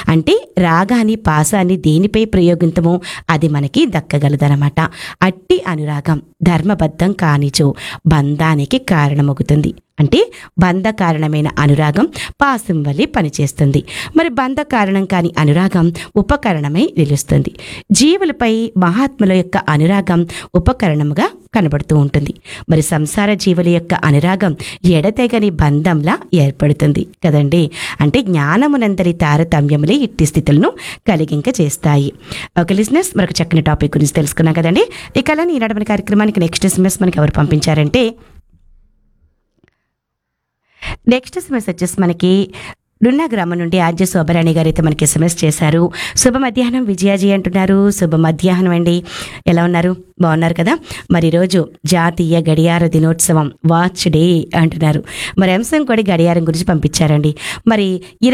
అంటే రాగాన్ని పాసాన్ని దేనిపై ప్రయోగించమో అది మనకి దక్కగలదనమాట అట్టి అనురాగం ధర్మబద్ధం కానిచో బంధానికి కారణమవుతుంది అంటే బంధ కారణమైన అనురాగం పాసం వల్లే పనిచేస్తుంది మరి బంధ కారణం కాని అనురాగం ఉపకరణమై నిలుస్తుంది జీవులపై మహాత్ముల యొక్క అనురాగం ఉపకరణముగా కనబడుతూ ఉంటుంది మరి సంసార జీవుల యొక్క అనురాగం ఎడతెగని బంధంలా ఏర్పడుతుంది కదండి అంటే జ్ఞానమునందరి తారతమ్యములే ఇట్టి స్థితులను కలిగింక చేస్తాయి ఒక లిజినెస్ మరొక చక్కని టాపిక్ గురించి తెలుసుకున్నాం కదండి ఇక అలా ఈనాడు మన కార్యక్రమానికి నెక్స్ట్ ఎస్ఎంఎస్ మనకి ఎవరు పంపించారంటే నెక్స్ట్ ఎస్ఎంఎస్ వచ్చేసి మనకి డున్నా గ్రామం నుండి ఆర్జే శోభరాణి గారు అయితే మనకి ఎస్ఎంఎస్ చేశారు శుభ మధ్యాహ్నం విజయాజీ అంటున్నారు శుభ మధ్యాహ్నం అండి ఎలా ఉన్నారు బాగున్నారు కదా మరి ఈరోజు జాతీయ గడియార దినోత్సవం వాచ్ డే అంటున్నారు మరి అంశం కూడా గడియారం గురించి పంపించారండి మరి